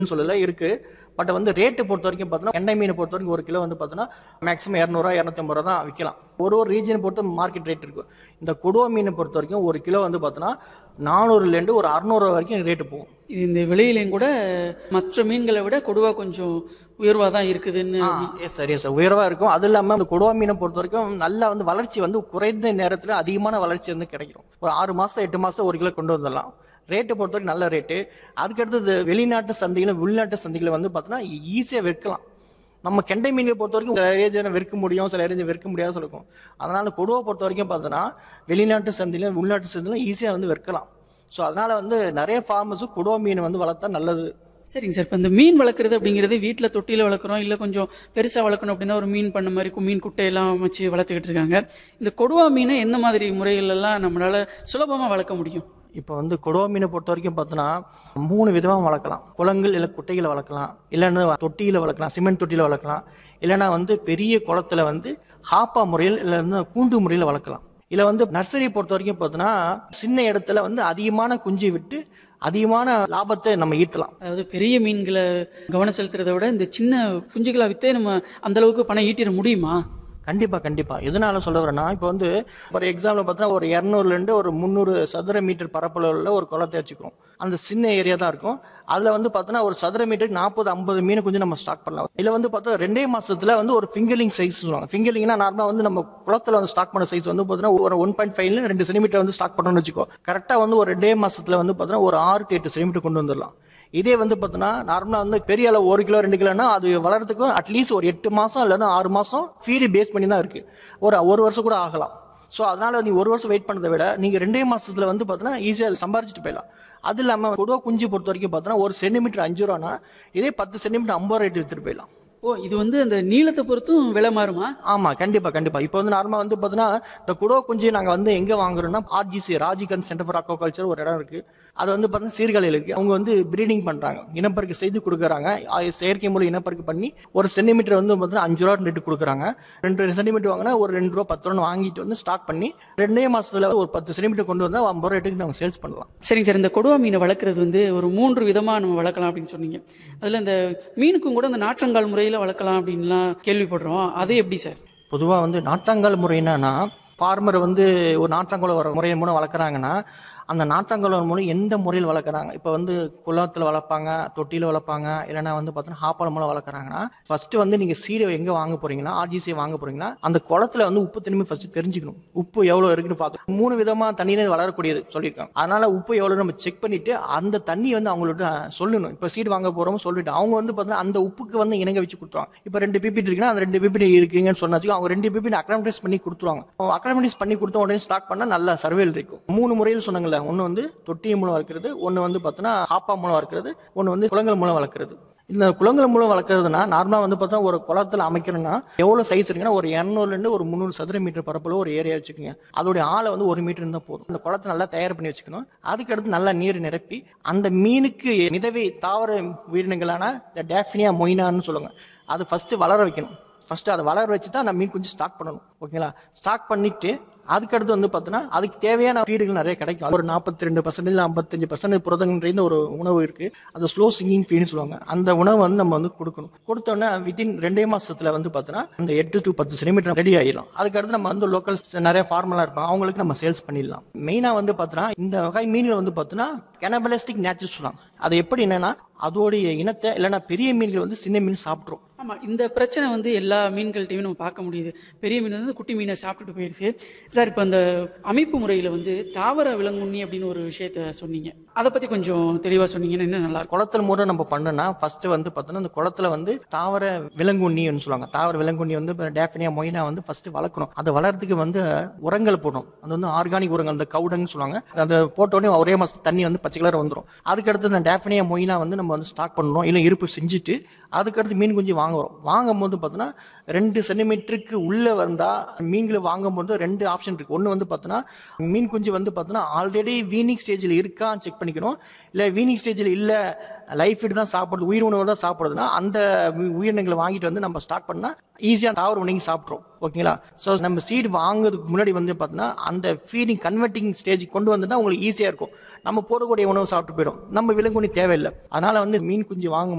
சொல்லல இருக்கு பட் வந்து ரேட்டு பொறுத்த வரைக்கும் பார்த்தோன்னா எண்ணெய் மீனை பொறுத்த வரைக்கும் ஒரு கிலோ வந்து பார்த்தோன்னா மேக்ஸிமம் இரநூறுவா இரநூத்தம்பது ரூபா தான் விற்கலாம் ஒரு ஒரு ரீஜனை பொறுத்து மார்க்கெட் ரேட் இருக்கும் இந்த கொடுவா மீனை பொறுத்த வரைக்கும் ஒரு கிலோ வந்து பார்த்தோன்னா நானூறுலேருந்து ஒரு அறநூறுவா வரைக்கும் ரேட்டு போகும் இது இந்த விலையிலையும் கூட மற்ற மீன்களை விட கொடுவா கொஞ்சம் உயர்வா தான் இருக்குதுன்னு எஸ் சார் எஸ் சார் உயர்வாக இருக்கும் அது இல்லாமல் அந்த கொடுவா மீனை பொறுத்த வரைக்கும் நல்லா வந்து வளர்ச்சி வந்து குறைந்த நேரத்தில் அதிகமான வளர்ச்சி வந்து கிடைக்கும் ஒரு ஆறு மாதம் எட்டு மாதம் ஒரு கிலோ கொண்டு வந்துடலாம் ரேட்டை பொறுத்த வரைக்கும் நல்ல ரேட்டு அதுக்கடுத்தது வெளிநாட்டு சந்தைகளும் உள்நாட்டு சந்தைகளை வந்து பார்த்தோன்னா ஈஸியாக விற்கலாம் நம்ம கெண்டை மீனை பொறுத்த வரைக்கும் சில ஏரியா விற்க முடியும் சில ஏரியா விற்க முடியாது சொல்லிருக்கோம் அதனால கொடுவை பொறுத்த வரைக்கும் பார்த்தோன்னா வெளிநாட்டு சந்தையிலும் உள்நாட்டு சந்தையிலும் ஈஸியாக வந்து விற்கலாம் ஸோ அதனால வந்து நிறைய ஃபார்மர்ஸும் கொடுவா மீன் வந்து வளர்த்தா நல்லது சரிங்க சார் இப்போ இந்த மீன் வளர்க்குறது அப்படிங்கிறது வீட்டில் தொட்டியில் வளர்க்குறோம் இல்லை கொஞ்சம் பெருசாக வளர்க்கணும் அப்படின்னா ஒரு மீன் பண்ண மாதிரி கு- மீன் குட்டையெல்லாம் வச்சு வளர்த்துக்கிட்டு இருக்காங்க இந்த கொடுவா மீனை எந்த மாதிரி முறையிலெல்லாம் நம்மளால சுலபமாக வளர்க்க முடியும் இப்போ வந்து கொடுவா மீனை பொறுத்த வரைக்கும் பார்த்தோன்னா மூணு விதமாக வளர்க்கலாம் குளங்கள் இல்லை குட்டைகளை வளர்க்கலாம் இல்லைன்னா தொட்டியில் வளர்க்கலாம் சிமெண்ட் தொட்டியில் வளர்க்கலாம் இல்லைன்னா வந்து பெரிய குளத்துல வந்து ஹாப்பா முறையில் இல்லைன்னா கூண்டு முறையில் வளர்க்கலாம் இல்லை வந்து நர்சரி பொறுத்த வரைக்கும் பார்த்தோன்னா சின்ன இடத்துல வந்து அதிகமான குஞ்சு விட்டு அதிகமான லாபத்தை நம்ம ஈட்டலாம் அதாவது பெரிய மீன்களை கவனம் செலுத்துறதை விட இந்த சின்ன குஞ்சுகளை வித்தே நம்ம அந்த அளவுக்கு பணம் ஈட்டிட முடியுமா கண்டிப்பா கண்டிப்பா எதனால சொல்ல வரேன்னா இப்போ வந்து ஒரு எக்ஸாம்பிள் பார்த்தீங்கன்னா ஒரு இரநூறுல இருந்து ஒரு முந்நூறு சதுர மீட்டர் பரப்பளவுல ஒரு குளத்தை வச்சுக்கிறோம் அந்த சின்ன ஏரியா தான் இருக்கும் அதுல வந்து பார்த்தோன்னா ஒரு சதுர மீட்டருக்கு நாற்பது ஐம்பது மீன் கொஞ்சம் நம்ம ஸ்டாக் பண்ணலாம் இதுல வந்து பார்த்தா ரெண்டே மாசத்துல வந்து ஒரு ஃபிங்கலிங் சைஸ் சொல்லுவாங்க ஃபிங்கலிங்னா நார்மலா வந்து நம்ம குளத்துல வந்து ஸ்டாக் பண்ண சைஸ் வந்து பார்த்தீங்கன்னா ஒரு ஒன் பாயிண்ட் ஃபைவ்ல ரெண்டு சென்டிமீட்டர் வந்து ஸ்டாக் பண்ணணும்னு வச்சுக்கோ கரெக்டா வந்து ஒரு ரெண்டே மாசத்துல வந்து பார்த்தீங்கன்னா ஒரு ஆறு டு எட்டு சென்டிமீட்டர் கொண்டு வந்துடலாம் இதே வந்து பார்த்தோன்னா நார்மலாக வந்து பெரிய அளவு ஒரு கிலோ ரெண்டு கிலோனா அது வளர்றதுக்கு அட்லீஸ்ட் ஒரு எட்டு மாதம் இல்லைன்னா ஆறு மாதம் ஃபீடு பேஸ் பண்ணி தான் இருக்குது ஒரு ஒரு வருஷம் கூட ஆகலாம் ஸோ அதனால நீ ஒரு வருஷம் வெயிட் பண்ணதை விட நீங்கள் ரெண்டே மாசத்துல வந்து பார்த்தோன்னா ஈஸியாக சம்பாரிச்சிட்டு போயிடலாம் அது இல்லாமல் கொடுவா குஞ்சு பொறுத்த வரைக்கும் பார்த்தோன்னா ஒரு சென்டிமீட்டர் அஞ்சு ரூபானா இதே பத்து சென்டிமீட்டர் ஐம்பது ரூபா ரேட்டு வித்துட்டு போயிடலாம் ஓ இது வந்து அந்த நீளத்தை பொறுத்தும் விலை மாறுமா ஆமா கண்டிப்பா கண்டிப்பா இப்போ வந்து நார்மலா வந்து பாத்தீங்கன்னா இந்த குடோ குஞ்சு நாங்க வந்து எங்க வாங்குறோம்னா ஆர்ஜிசி ராஜிகன் சென்டர் ஃபார் அக்வாகல்ச்சர் ஒரு இடம் இருக்கு அது வந்து பாத்தீங்கன்னா சீர்காழியில் இருக்கு அவங்க வந்து பிரீடிங் பண்றாங்க இனப்பெருக்க செய்து கொடுக்குறாங்க அது செயற்கை முறை இனப்பெருக்க பண்ணி ஒரு சென்டிமீட்டர் வந்து பாத்தீங்கன்னா அஞ்சு ரூபா ரேட்டு கொடுக்குறாங்க ரெண்டு சென்டிமீட்டர் வாங்கினா ஒரு ரெண்டு ரூபா பத்து ரூபா வாங்கிட்டு வந்து ஸ்டாக் பண்ணி ரெண்டே மாசத்துல ஒரு பத்து சென்டிமீட்டர் கொண்டு வந்தா ஐம்பது ரூபா ரேட்டுக்கு நம்ம சேல்ஸ் பண்ணலாம் சரிங்க சார் இந்த கொடுவா மீனை வளர்க்குறது வந்து ஒரு மூன்று விதமா நம்ம வளர்க்கலாம் அப்படின்னு சொன்னீங்க அதுல இந்த மீனுக்கும் கூட இந்த நாற்றங்கால் முறையில வளர்க்கலாம் அப்படின்லாம் கேள்விப்படுறோம் அது எப்படி சார் பொதுவா வந்து நாட்டாங்கால் முறை என்னன்னா ஃபார்மர் வந்து ஒரு நாட்டாங்கால் வர முறை மூலம் வளர்க்குறாங்கன்னா அந்த நாட்டாங்கால் மூலம் எந்த முறையில் வளர்க்குறாங்க இப்போ வந்து குளத்தில் வளர்ப்பாங்க தொட்டியில் வளர்ப்பாங்க இல்லைன்னா வந்து பார்த்தீங்கன்னா ஹாப்பால் மூலம் வளர்க்குறாங்கன்னா ஃபர்ஸ்ட் வந்து நீங்கள் சீடை எங்கே வாங்க போறீங்கன்னா ஆர்ஜிசி வாங்க போறீங்கன்னா அந்த குளத்துல வந்து உப்பு தனிமை ஃபர்ஸ்ட் தெரிஞ்சுக்கணும் உப்பு எவ்வளோ இருக்குன்னு பார்த்து மூணு விதமாக தண்ணியில வளரக்கூடியது சொல்லியிருக்காங்க அதனால உப்பு எவ்வளோ நம்ம செக் பண்ணிட்டு அந்த தண்ணி வந்து அவங்கள்ட்ட சொல்லணும் இப்போ சீடு வாங்க போறோம் சொல்லிட்டு அவங்க வந்து பார்த்தீங்கன்னா அந்த உப்புக்கு வந்து இணங்க வச்சு கொடுத்துருவாங்க இப்போ ரெண்டு பிபிடி இருக்குன்னா அந்த ரெண்டு பிபிடி இருக்கீங்கன்னு சொன்னாச்சும் அவங்க ரெண்டு பிபிடி அக்ரமடைஸ் பண்ணி கொடுத்துருவாங்க அக்ரமடைஸ் பண்ணி கொடுத்த உடனே ஸ்டாக் பண்ணா நல்ல சர்வேல் இருக்கும் மூணு முறையில் சொன்னாங்கல்ல ஒன்று வந்து தொட்டி மூலம் வளர்க்கிறது ஒன்று வந்து பார்த்தீங்கன்னா ஹாப்பா மூலம் வளர்க்கிறது ஒன்று வந்து குளங்கள் மூலம் வளர்க்கிறது இந்த குளங்கள் மூலம் வளர்க்குறதுனா நார்மலாக வந்து பார்த்தா ஒரு குளத்துல அமைக்கணும்னா எவ்வளோ சைஸ் இருக்குன்னா ஒரு இரநூறுலேருந்து ஒரு முந்நூறு சதுர மீட்டர் பரப்பளவு ஒரு ஏரியா வச்சுக்கோங்க அதோடைய ஆழை வந்து ஒரு மீட்டர் இருந்தால் போதும் அந்த குளத்தை நல்லா தயார் பண்ணி வச்சுக்கணும் அதுக்கடுத்து நல்லா நீர் நிரப்பி அந்த மீனுக்கு மிதவை தாவர உயிரினங்களான இந்த டேஃபினியா மொயினான்னு சொல்லுவாங்க அது ஃபர்ஸ்ட் வளர வைக்கணும் ஃபர்ஸ்ட் அதை வளர வச்சு தான் நம்ம மீன் கொஞ்சம் ஸ்டாக் பண்ணணும் ஓகேங்களா ஸ்டாக் பண்ணிட்டு அதுக்கடுத்து வந்து பார்த்தோன்னா அதுக்கு தேவையான ஃபீடுகள் நிறைய கிடைக்கும் ஒரு நாற்பத்தி ரெண்டு பர்சன்டேஜ் ஐம்பத்தஞ்சு பர்சன்டேஜ் புரதங்கள் நிறைந்த ஒரு உணவு இருக்கு அது ஸ்லோ சிங்கிங் ஃபீட்னு சொல்லுவாங்க அந்த உணவு வந்து நம்ம வந்து கொடுக்கணும் கொடுத்தோன்னே வித்தின் ரெண்டே மாசத்துல வந்து பார்த்தோன்னா அந்த எட்டு டு பத்து சென்டிமீட்டர் ரெடி ஆயிடும் அதுக்கடுத்து நம்ம வந்து லோக்கல் நிறைய ஃபார்மலா இருப்பாங்க அவங்களுக்கு நம்ம சேல்ஸ் பண்ணிடலாம் மெயினா வந்து பார்த்தோன்னா இந்த வகை மீன்கள் வந்து பார்த்தோன்னா கெனபலிஸ்டிக் நேச்சர் சொல்லுவாங்க அது எப்படி என்னன்னா அதோடைய இனத்தை இல்லைன்னா பெரிய மீன்கள் வந்து சின்ன மீன் சாப்பிட்ரும் ஆமா இந்த பிரச்சனை வந்து எல்லா மீன்கள்ட்டையும் நம்ம பார்க்க முடியுது பெரிய மீன் வந்து குட்டி மீனை சாப்பிட்டுட்டு போயிடுது சார் இப்போ அந்த அமைப்பு முறையில வந்து தாவர விலங்குண்ணி அப்படின்னு ஒரு விஷயத்த சொன்னீங்க அதை பத்தி கொஞ்சம் தெளிவா சொன்னீங்கன்னா இன்னும் நல்லா இருக்கும் குளத்துல முறை நம்ம பண்ணோம்னா ஃபர்ஸ்ட் வந்து பார்த்தோன்னா அந்த குளத்துல வந்து தாவர விலங்குண்ணின்னு சொல்லுவாங்க தாவர விலங்குண்ணி வந்து டேஃபினியா மொயினா வந்து ஃபர்ஸ்ட் வளர்க்கணும் அதை வளர்றதுக்கு வந்து உரங்கள் போடணும் அது வந்து ஆர்கானிக் உரங்கள் அந்த கவுடங்னு சொல்லுவாங்க அதை போட்ட உடனே ஒரே மாசம் தண்ணி வந்து பச்சை கலர் வந்துடும் அதுக்கடுத்து அந்த டேஃபினியா மொயினா வந்து நம்ம வந்து ஸ்டாக் பண்ணணும் இல்லை இருப்பு செஞ்சுட்டு அதுக்கடுத்து மீன் குஞ்சு வாங்குறோம் வாங்கும் போது பார்த்தோன்னா ரெண்டு சென்டிமீட்டருக்கு உள்ள வந்தா மீன்களை வாங்கும் போது ரெண்டு ஆப்ஷன் இருக்கு ஒன்று வந்து பார்த்தோன்னா மீன் குஞ்சு வந்து பார்த்தோன்னா ஆல்ரெடி வீனிங் ஸ்டேஜில் இருக்கா செக் பண்ணிக்கணும் இல்லை வீனிங் ஸ்டேஜில் இல்லை லைஃப் ஃபீட் தான் சாப்பிடுறது உயிர் உணவு தான் சாப்பிடுறதுன்னா அந்த உ- உயிரினங்களை வாங்கிட்டு வந்து நம்ம ஸ்டாக் பண்ணால் ஈஸியாக தாவர உணவு சாப்பிட்றோம் ஓகேங்களா ஸோ நம்ம சீடு வாங்குறதுக்கு முன்னாடி வந்து பார்த்தீங்கன்னா அந்த ஃபீடிங் கன்வெர்ட்டிங் ஸ்டேஜ் கொண்டு வந்துட்டா உங்களுக்கு ஈஸியாக இருக்கும் நம்ம போடக்கூடிய உணவு சாப்பிட்டு போயிடும் நம்ம விலங்குனி தேவையில்லை அதனால வந்து மீன் குஞ்சு வாங்கும்